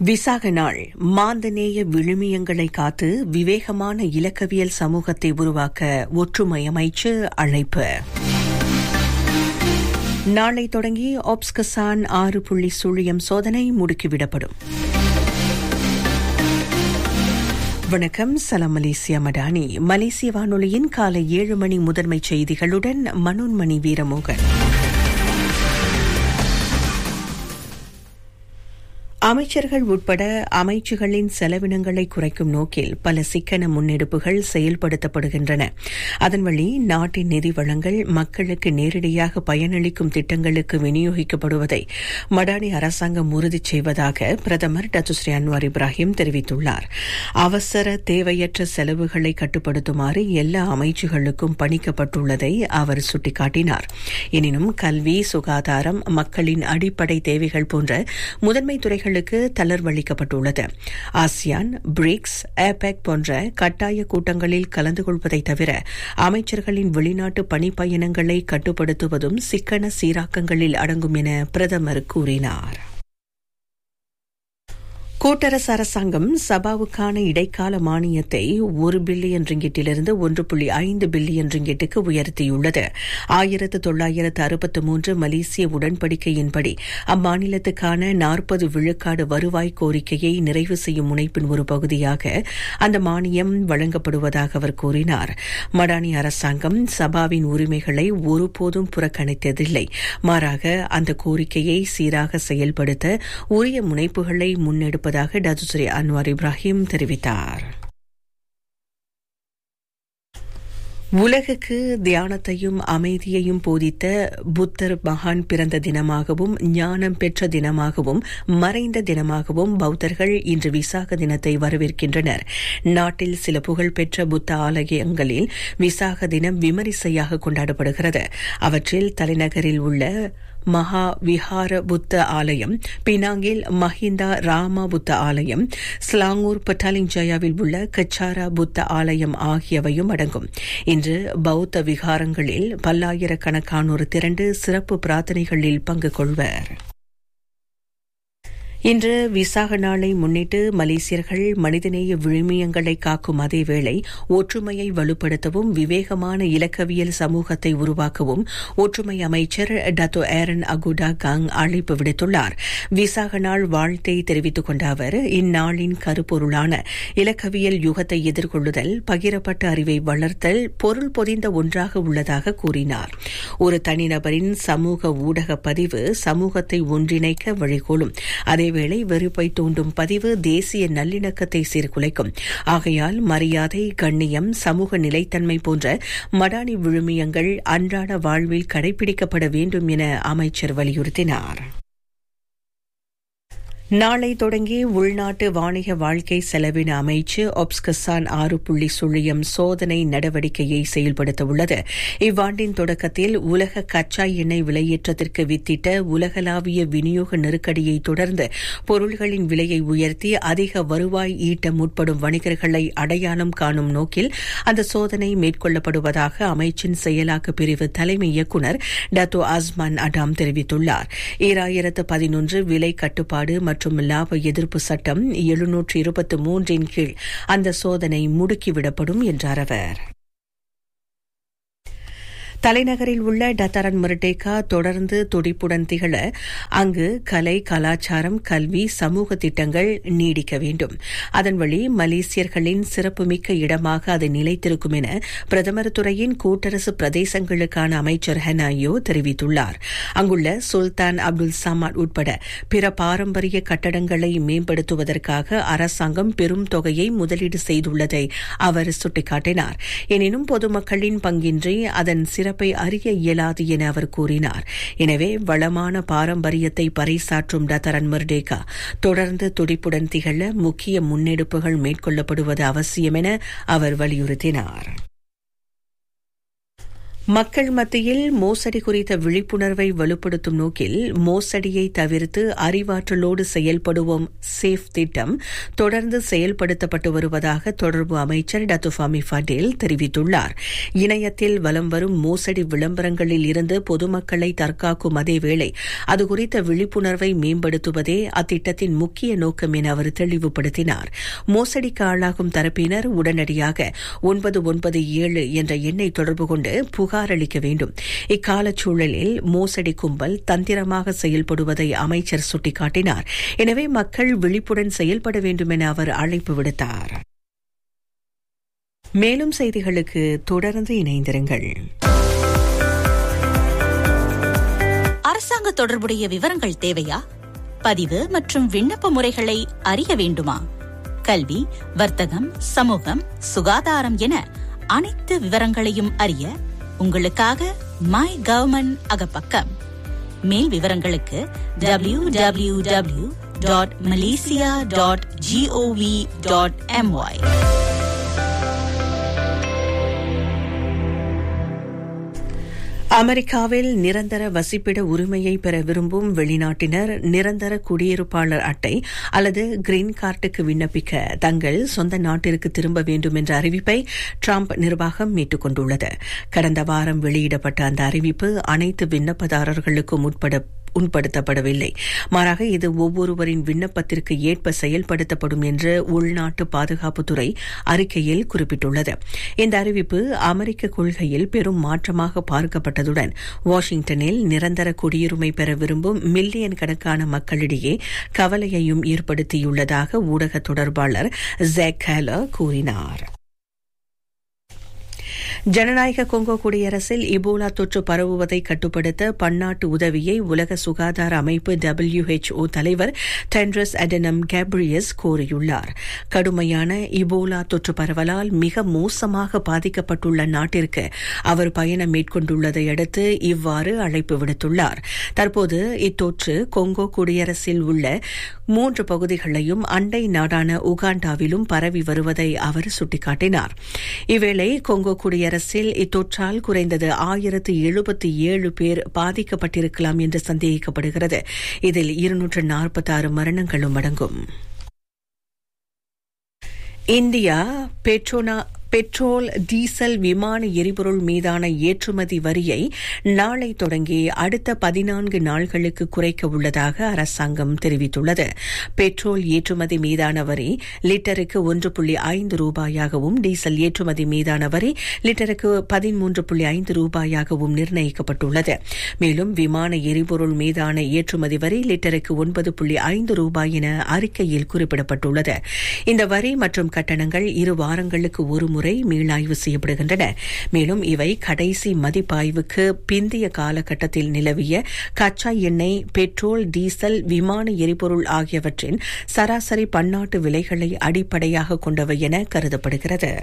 விசாக நாள் மாந்தநேய விழுமியங்களை காத்து விவேகமான இலக்கவியல் சமூகத்தை உருவாக்க ஒற்றுமை அமைச்சு அழைப்பு நாளை தொடங்கி ஆப்ஸ்கசான் ஆறு புள்ளி சுழியம் சோதனை முடுக்கிவிடப்படும் வணக்கம் சலாம் மலேசியா மடானி மலேசிய வானொலியின் காலை ஏழு மணி முதன்மை செய்திகளுடன் மனோன்மணி வீரமோகன் அமைச்சர்கள் உட்பட அமைச்சுகளின் செலவினங்களை குறைக்கும் நோக்கில் பல சிக்கன முன்னெடுப்புகள் செயல்படுத்தப்படுகின்றன அதன் வழி நாட்டின் நிதி வளங்கள் மக்களுக்கு நேரடியாக பயனளிக்கும் திட்டங்களுக்கு விநியோகிக்கப்படுவதை மடானி அரசாங்கம் உறுதி செய்வதாக பிரதமர் டத்துஸ்ரீ அன்வார் இப்ராஹிம் தெரிவித்துள்ளார் அவசர தேவையற்ற செலவுகளை கட்டுப்படுத்துமாறு எல்லா அமைச்சுகளுக்கும் பணிக்கப்பட்டுள்ளதை அவர் சுட்டிக்காட்டினார் எனினும் கல்வி சுகாதாரம் மக்களின் அடிப்படை தேவைகள் போன்ற முதன்மை துறைகள் நாடுகளுக்கு தளர்வளிக்கப்பட்டுள்ளது ஆசியான் பிரிக்ஸ் ஏபெக் போன்ற கட்டாய கூட்டங்களில் கலந்து கொள்வதை தவிர அமைச்சர்களின் வெளிநாட்டு பணிப்பயணங்களை கட்டுப்படுத்துவதும் சிக்கன சீராக்கங்களில் அடங்கும் என பிரதமர் கூறினார் கூட்டரசு அரசாங்கம் சபாவுக்கான இடைக்கால மானியத்தை ஒரு பில்லியன் ரிங்கிட்டிலிருந்து ஒன்று புள்ளி ஐந்து பில்லியன் ரிங்கிட்டுக்கு உயர்த்தியுள்ளது ஆயிரத்து தொள்ளாயிரத்து அறுபத்து மூன்று மலேசிய உடன்படிக்கையின்படி அம்மாநிலத்துக்கான நாற்பது விழுக்காடு வருவாய் கோரிக்கையை நிறைவு செய்யும் முனைப்பின் ஒரு பகுதியாக அந்த மானியம் வழங்கப்படுவதாக அவர் கூறினார் மடானி அரசாங்கம் சபாவின் உரிமைகளை ஒருபோதும் புறக்கணித்ததில்லை மாறாக அந்த கோரிக்கையை சீராக செயல்படுத்த உரிய முனைப்புகளை முன்னெடுப்ப இருப்பதாக டதுஸ்ரீ அன்வார் இப்ராஹிம் தெரிவித்தார் உலகுக்கு தியானத்தையும் அமைதியையும் போதித்த புத்தர் மகான் பிறந்த தினமாகவும் ஞானம் பெற்ற தினமாகவும் மறைந்த தினமாகவும் பௌத்தர்கள் இன்று விசாக தினத்தை வரவேற்கின்றனர் நாட்டில் சில புகழ்பெற்ற புத்த ஆலயங்களில் விசாக தினம் விமரிசையாக கொண்டாடப்படுகிறது அவற்றில் தலைநகரில் உள்ள மகா விஹார புத்த ஆலயம் பினாங்கில் மஹிந்தா ராமா புத்த ஆலயம் ஸ்லாங்கூர் பட்டாலிஞ்சயாவில் உள்ள கச்சாரா புத்த ஆலயம் ஆகியவையும் அடங்கும் இன்று பௌத்த விகாரங்களில் பல்லாயிரக்கணக்கானோர் திரண்டு சிறப்பு பிரார்த்தனைகளில் பங்கு கொள்வர் இன்று விசாக நாளை முன்னிட்டு மலேசியர்கள் மனிதநேய விழுமியங்களை காக்கும் அதேவேளை ஒற்றுமையை வலுப்படுத்தவும் விவேகமான இலக்கவியல் சமூகத்தை உருவாக்கவும் ஒற்றுமை அமைச்சர் டத்தோ ஏரன் அகுடா காங் அழைப்பு விடுத்துள்ளார் விசாக நாள் வாழ்த்தை தெரிவித்துக் கொண்ட அவர் இந்நாளின் கருப்பொருளான இலக்கவியல் யுகத்தை எதிர்கொள்ளுதல் பகிரப்பட்ட அறிவை வளர்த்தல் பொருள் பொதிந்த ஒன்றாக உள்ளதாக கூறினார் ஒரு தனிநபரின் சமூக ஊடக பதிவு சமூகத்தை ஒன்றிணைக்க வழிகோலும் அதே அதேவேளை வெறுப்பை தூண்டும் பதிவு தேசிய நல்லிணக்கத்தை சீர்குலைக்கும் ஆகையால் மரியாதை கண்ணியம் சமூக நிலைத்தன்மை போன்ற மடானி விழுமியங்கள் அன்றாட வாழ்வில் கடைபிடிக்கப்பட வேண்டும் என அமைச்சர் வலியுறுத்தினார் நாளை தொடங்கி உள்நாட்டு வாணிக வாழ்க்கை செலவின அமைச்சு ஒப்ஸ்கசான் ஆறு புள்ளி சுழியம் சோதனை நடவடிக்கையை செயல்படுத்த உள்ளது இவ்வாண்டின் தொடக்கத்தில் உலக கச்சா எண்ணெய் விலையேற்றத்திற்கு வித்திட்ட உலகளாவிய விநியோக நெருக்கடியை தொடர்ந்து பொருள்களின் விலையை உயர்த்தி அதிக வருவாய் ஈட்ட முற்படும் வணிகர்களை அடையாளம் காணும் நோக்கில் அந்த சோதனை மேற்கொள்ளப்படுவதாக அமைச்சின் செயலாக்க பிரிவு தலைமை இயக்குநர் டத்தோ அஸ்மான் அடாம் தெரிவித்துள்ளார் ஈராயிரத்து பதினொன்று விலை கட்டுப்பாடு மற்றும் மற்றும் லாப எதிர்ப்பு சட்டம் எழுநூற்று இருபத்தி மூன்றின் கீழ் அந்த சோதனை முடுக்கிவிடப்படும் என்றார் அவர் தலைநகரில் உள்ள டத்தரன் மர்டேகா தொடர்ந்து துடிப்புடன் திகழ அங்கு கலை கலாச்சாரம் கல்வி சமூக திட்டங்கள் நீடிக்க வேண்டும் அதன் வழி மலேசியர்களின் சிறப்புமிக்க இடமாக அது நிலைத்திருக்கும் என பிரதமர் துறையின் கூட்டரசு பிரதேசங்களுக்கான அமைச்சர் ஹெனாயோ தெரிவித்துள்ளார் அங்குள்ள சுல்தான் அப்துல் சமாட் உட்பட பிற பாரம்பரிய கட்டடங்களை மேம்படுத்துவதற்காக அரசாங்கம் பெரும் தொகையை முதலீடு செய்துள்ளதை அவர் சுட்டிக்காட்டினார் எனினும் பொதுமக்களின் பங்கின்றி அதன் சிறப்பு சிறப்பை அறிய இயலாது என அவர் கூறினார் எனவே வளமான பாரம்பரியத்தை பறைசாற்றும் டத்தரன் மர்டேகா தொடர்ந்து துடிப்புடன் திகழ முக்கிய முன்னெடுப்புகள் மேற்கொள்ளப்படுவது அவசியம் என அவர் வலியுறுத்தினார் மக்கள் மத்தியில் மோசடி குறித்த விழிப்புணர்வை வலுப்படுத்தும் நோக்கில் மோசடியை தவிர்த்து அறிவாற்றலோடு செயல்படுவோம் சேஃப் திட்டம் தொடர்ந்து செயல்படுத்தப்பட்டு வருவதாக தொடர்பு அமைச்சர் டத்துஃபாமி ஃபடேல் தெரிவித்துள்ளார் இணையத்தில் வலம் வரும் மோசடி விளம்பரங்களில் இருந்து பொதுமக்களை தற்காக்கும் அதேவேளை அது குறித்த விழிப்புணர்வை மேம்படுத்துவதே அத்திட்டத்தின் முக்கிய நோக்கம் என அவர் தெளிவுபடுத்தினார் மோசடிக்கு ஆளாகும் தரப்பினர் உடனடியாக ஒன்பது ஒன்பது ஏழு என்ற எண்ணை தொடர்பு கொண்டு புகார் அளிக்க வேண்டும் இக்கால சூழலில் மோசடி கும்பல் தந்திரமாக செயல்படுவதை அமைச்சர் சுட்டிக்காட்டினார் எனவே மக்கள் விழிப்புடன் செயல்பட வேண்டும் என அவர் அழைப்பு விடுத்தார் மேலும் செய்திகளுக்கு தொடர்ந்து இணைந்திருங்கள் அரசாங்க தொடர்புடைய விவரங்கள் தேவையா பதிவு மற்றும் விண்ணப்ப முறைகளை அறிய வேண்டுமா கல்வி வர்த்தகம் சமூகம் சுகாதாரம் என அனைத்து விவரங்களையும் அறிய உங்களுக்காக மை கவர்மெண்ட் அகப்பக்கம் மேல் விவரங்களுக்கு W W W dot Malaysia dot GOV dot MY அமெரிக்காவில் நிரந்தர வசிப்பிட உரிமையை பெற விரும்பும் வெளிநாட்டினர் நிரந்தர குடியிருப்பாளர் அட்டை அல்லது கிரீன் கார்டுக்கு விண்ணப்பிக்க தங்கள் சொந்த நாட்டிற்கு திரும்ப வேண்டும் என்ற அறிவிப்பை டிரம்ப் நிர்வாகம் மீட்டுக் கொண்டுள்ளது கடந்த வாரம் வெளியிடப்பட்ட அந்த அறிவிப்பு அனைத்து விண்ணப்பதாரர்களுக்கும் உட்பட உட்படுத்தப்படவில்லை மாறாக இது ஒவ்வொருவரின் விண்ணப்பத்திற்கு ஏற்ப செயல்படுத்தப்படும் என்று உள்நாட்டு பாதுகாப்புத்துறை அறிக்கையில் குறிப்பிட்டுள்ளது இந்த அறிவிப்பு அமெரிக்க கொள்கையில் பெரும் மாற்றமாக பார்க்கப்பட்டதுடன் வாஷிங்டனில் நிரந்தர குடியுரிமை பெற விரும்பும் மில்லியன் கணக்கான மக்களிடையே கவலையையும் ஏற்படுத்தியுள்ளதாக ஊடக தொடர்பாளர் ஜெக் ஹேலர் கூறினார் ஜனநாயக கொங்கோ குடியரசில் இபோலா தொற்று பரவுவதை கட்டுப்படுத்த பன்னாட்டு உதவியை உலக சுகாதார அமைப்பு டபிள்யூஹெச்ஓ தலைவர் டென்ட்ரஸ் அடனம் கேப்ரியஸ் கோரியுள்ளார் கடுமையான இபோலா தொற்று பரவலால் மிக மோசமாக பாதிக்கப்பட்டுள்ள நாட்டிற்கு அவர் பயணம் மேற்கொண்டுள்ளதை அடுத்து இவ்வாறு அழைப்பு விடுத்துள்ளார் தற்போது இத்தொற்று கொங்கோ குடியரசில் உள்ள மூன்று பகுதிகளையும் அண்டை நாடான உகாண்டாவிலும் பரவி வருவதை அவர் சுட்டிக்காட்டினார் இவ்வேளை கொங்கோ குடியரசில் இத்தொற்றால் குறைந்தது ஆயிரத்து எழுபத்தி ஏழு பேர் பாதிக்கப்பட்டிருக்கலாம் என்று சந்தேகிக்கப்படுகிறது இதில் இருநூற்று நாற்பத்தாறு மரணங்களும் அடங்கும் இந்தியா பெட்ரோனா பெட்ரோல் டீசல் விமான எரிபொருள் மீதான ஏற்றுமதி வரியை நாளை தொடங்கி அடுத்த பதினான்கு நாள்களுக்கு குறைக்க உள்ளதாக அரசாங்கம் தெரிவித்துள்ளது பெட்ரோல் ஏற்றுமதி மீதான வரி லிட்டருக்கு ஒன்று புள்ளி ஐந்து ரூபாயாகவும் டீசல் ஏற்றுமதி மீதான வரி லிட்டருக்கு பதிமூன்று புள்ளி ஐந்து ரூபாயாகவும் நிர்ணயிக்கப்பட்டுள்ளது மேலும் விமான எரிபொருள் மீதான ஏற்றுமதி வரி லிட்டருக்கு ஒன்பது புள்ளி ஐந்து ரூபாய் என அறிக்கையில் குறிப்பிடப்பட்டுள்ளது இந்த வரி மற்றும் கட்டணங்கள் இரு வாரங்களுக்கு ஒரு முறை மீளாய்வு செய்யப்படுகின்றன மேலும் இவை கடைசி மதிப்பாய்வுக்கு பிந்திய காலகட்டத்தில் நிலவிய கச்சா எண்ணெய் பெட்ரோல் டீசல் விமான எரிபொருள் ஆகியவற்றின் சராசரி பன்னாட்டு விலைகளை அடிப்படையாக கொண்டவை என கருதப்படுகிறது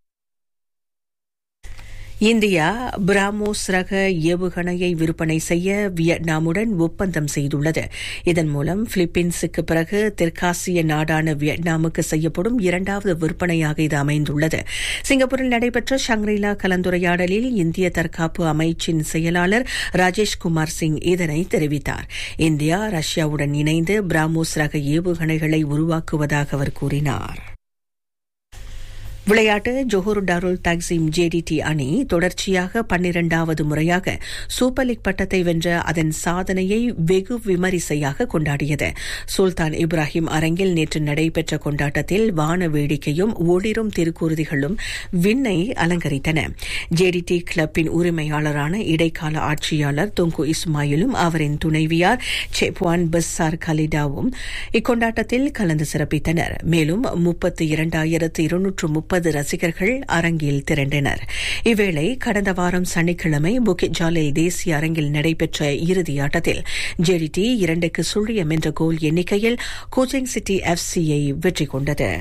இந்தியா பிராமோஸ் ரக ஏவுகணையை விற்பனை செய்ய வியட்நாமுடன் ஒப்பந்தம் செய்துள்ளது இதன் மூலம் பிலிப்பீன்ஸுக்கு பிறகு தெற்காசிய நாடான வியட்நாமுக்கு செய்யப்படும் இரண்டாவது விற்பனையாக இது அமைந்துள்ளது சிங்கப்பூரில் நடைபெற்ற ஷங்ரிலா கலந்துரையாடலில் இந்திய தற்காப்பு அமைச்சின் செயலாளர் ராஜேஷ் குமார் சிங் இதனை தெரிவித்தார் இந்தியா ரஷ்யாவுடன் இணைந்து பிராமோஸ் ரக ஏவுகணைகளை உருவாக்குவதாக அவர் கூறினார் விளையாட்டு ஜொஹூர் டாருல் தக்ஸிம் ஜேடிடி அணி தொடர்ச்சியாக பன்னிரண்டாவது முறையாக சூப்பர் லீக் பட்டத்தை வென்ற அதன் சாதனையை வெகு விமரிசையாக கொண்டாடியது சுல்தான் இப்ராஹிம் அரங்கில் நேற்று நடைபெற்ற கொண்டாட்டத்தில் வான வேடிக்கையும் ஒளிரும் திருக்குருதிகளும் விண்ணை அலங்கரித்தன ஜேடிடி கிளப்பின் உரிமையாளரான இடைக்கால ஆட்சியாளர் தொங்கு இஸ்மாயிலும் அவரின் துணைவியார் செப்வான் பஸ்ஸார் கலிடாவும் இக்கொண்டாட்டத்தில் கலந்து சிறப்பித்தனர் மேலும் முப்பத்தி இரண்டாயிரத்து இருநூற்று முப்பது ரசிகர்கள் அரங்கில் திரண்டனர் இவ்வேளை கடந்த வாரம் சனிக்கிழமை புக்கிட் ஜாலில் தேசிய அரங்கில் நடைபெற்ற இறுதி ஆட்டத்தில் ஜேடிடி இரண்டுக்கு சுழியம் என்ற கோல் எண்ணிக்கையில் கோச்சிங் சிட்டி எஃப்சியை வெற்றி கொண்டது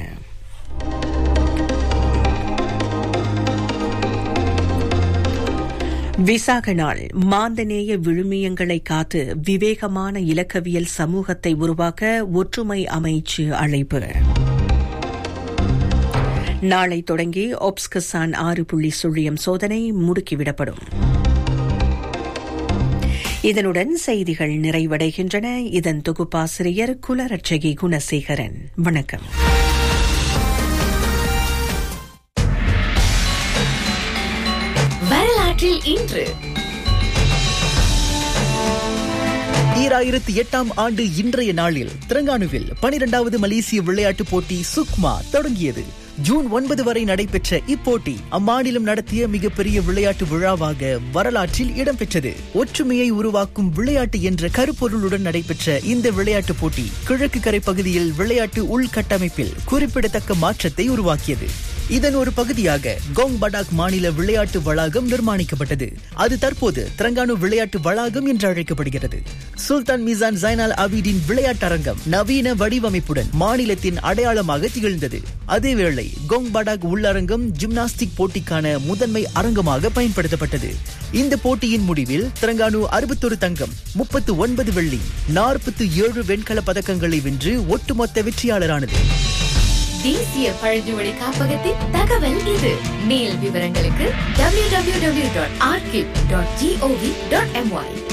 விசாக நாள் மாந்தநேய விழுமியங்களை காத்து விவேகமான இலக்கவியல் சமூகத்தை உருவாக்க ஒற்றுமை அமைச்சு அழைப்பு நாளை தொடங்கி ஒப்ஸ்கசான் ஆறு புள்ளி சுழியம் சோதனை முடுக்கிவிடப்படும் இதனுடன் செய்திகள் நிறைவடைகின்றன இதன் தொகுப்பாசிரியர் குலரட்சகி குணசேகரன் வணக்கம் வரலாற்றில் இன்று ஈராயிரத்தி எட்டாம் ஆண்டு இன்றைய நாளில் திரங்கானுவில் பனிரெண்டாவது மலேசிய விளையாட்டுப் போட்டி சுக்மா தொடங்கியது ஜூன் ஒன்பது வரை நடைபெற்ற இப்போட்டி அம்மாநிலம் நடத்திய மிகப்பெரிய விளையாட்டு விழாவாக வரலாற்றில் இடம்பெற்றது ஒற்றுமையை உருவாக்கும் விளையாட்டு என்ற கருப்பொருளுடன் நடைபெற்ற இந்த விளையாட்டுப் போட்டி கிழக்கு கரை பகுதியில் விளையாட்டு உள்கட்டமைப்பில் குறிப்பிடத்தக்க மாற்றத்தை உருவாக்கியது இதன் ஒரு பகுதியாக கோங் படாக் மாநில விளையாட்டு வளாகம் நிர்மாணிக்கப்பட்டது அது தற்போது திரங்கானு விளையாட்டு வளாகம் என்று அழைக்கப்படுகிறது சுல்தான் மிசான் ஜைனால் அபீடின் விளையாட்டரங்கம் நவீன வடிவமைப்புடன் மாநிலத்தின் அடையாளமாக திகழ்ந்தது அதேவேளை கோங் படாக் உள்ளரங்கம் ஜிம்னாஸ்டிக் போட்டிக்கான முதன்மை அரங்கமாக பயன்படுத்தப்பட்டது இந்த போட்டியின் முடிவில் திரங்கானு அறுபத்தொரு தங்கம் முப்பத்து ஒன்பது வெள்ளி நாற்பத்து ஏழு வெண்கல பதக்கங்களை வென்று ஒட்டுமொத்த வெற்றியாளரானது தேசிய பழங்குடி காப்பகத்தின் தகவல் இது மேல் விவரங்களுக்கு www.archive.gov.my